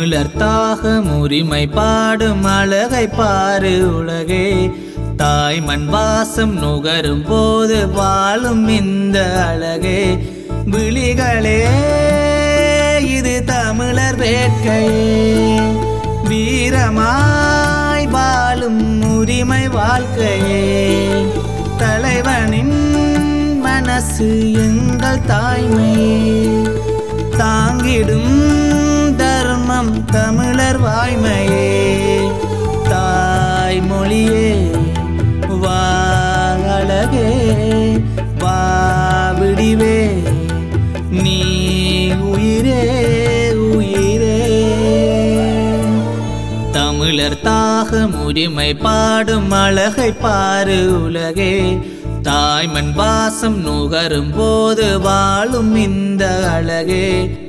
தமிழர் தாகம் உரிமை பாடும் அழகை பாரு உலகே தாய் மண் வாசம் நுகரும் போது வாழும் இந்த அழகே விழிகளே இது தமிழர் வேட்கையே வீரமாய் வாழும் உரிமை வாழ்க்கையே தலைவனின் மனசு எங்கள் தாய்மையே தாங்கிடும் தர்மம் தமிழர் வாய்மையே தாய்மொழியே வா அழகே வா விடிவே நீ உயிரே உயிரே தமிழர் தாகம் உரிமை பாடும் அழகை பாரு உலகே தாய்மண் வாசம் நுகரும் போது வாழும் இந்த அழகே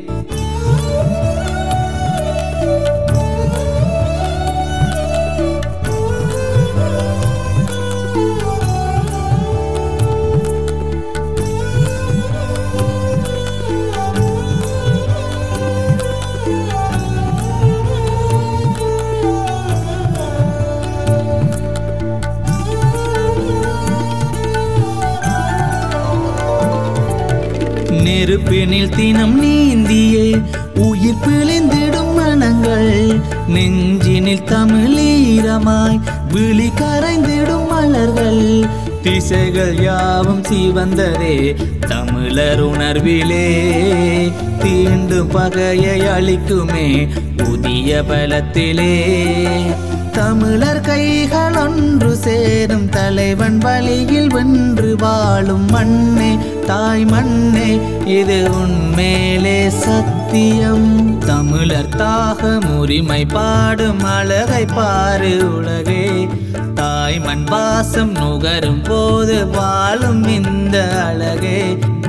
நெருப்பினில் தினம் நீந்தியே உயிர் பிழிந்திடும் மனங்கள் நெஞ்சினில் தமிழீரமாய் விழி கரைந்திடும் மலர்கள் திசைகள் யாவும் சிவந்ததே தமிழர் உணர்விலே தீண்டும் பகையை அளிக்குமே புதிய பலத்திலே தமிழர் கைகள் ஒன்று சேரும் தலைவன் வழியில் வென்று வாழும் மண்ணே தாய் மண்ணே இது உன்மேலே சத்தியம் தமிழர் தாகம் உரிமை பாடும் அழகை பாரு உலகே தாய் மண் வாசம் நுகரும் போது வாழும் இந்த அழகே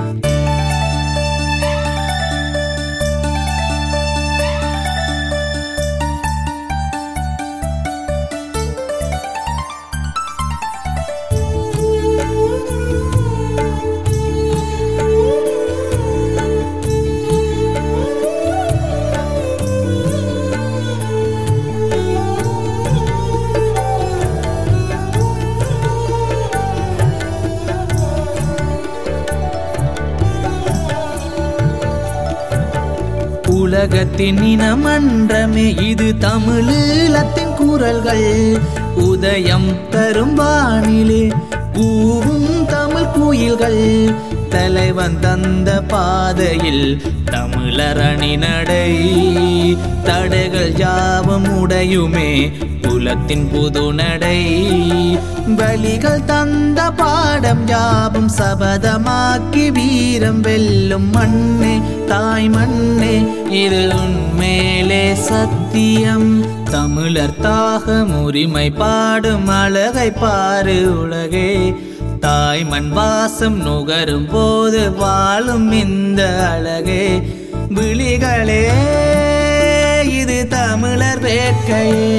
உலகத்தின் இனமன்றமே இது தமிழீழத்தின் குரல்கள் உதயம் தரும் வானிலே கூவும் தமிழ் குயில்கள் தலைவன் தந்த பாதையில் தமிழரணி நடை தடைகள் யாவும் உடையுமே குலத்தின் புது நடை வழிகள் தந்த பாடம் யாவும் சபதமாக்கி வீரம் வெல்லும் மண்ணே தாய் மண்ணே இது உன்மேலே சத்தியம் தமிழர் தாகம் உரிமை பாடும் அழகை பாரு உலகே தாய் மண் வாசம் நுகரும் போது வாழும் இந்த அழகே விழிகளே இது தமிழர் வேட்கையே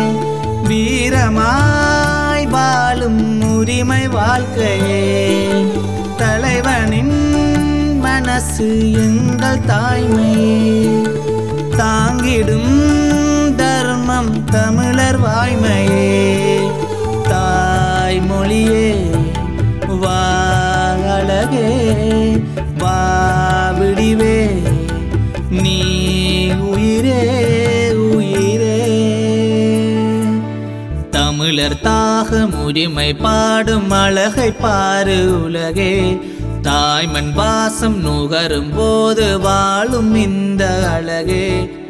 வீரமாய் வாழும் உரிமை வாழ்க்கையே தலைவனின் மனசு எங்கள் தாய்மையே தாங்கிடும் தர்மம் தமிழர் வாய்மையே தாய்மொழியே வா அழகே வா விடிவே நீ உயிரே உயிரே தமிழர் தாகம் உரிமை பாடும் அழகை பாரு உலகே தாய்மண் வாசம் நுகரும் போது வாழும் இந்த அழகே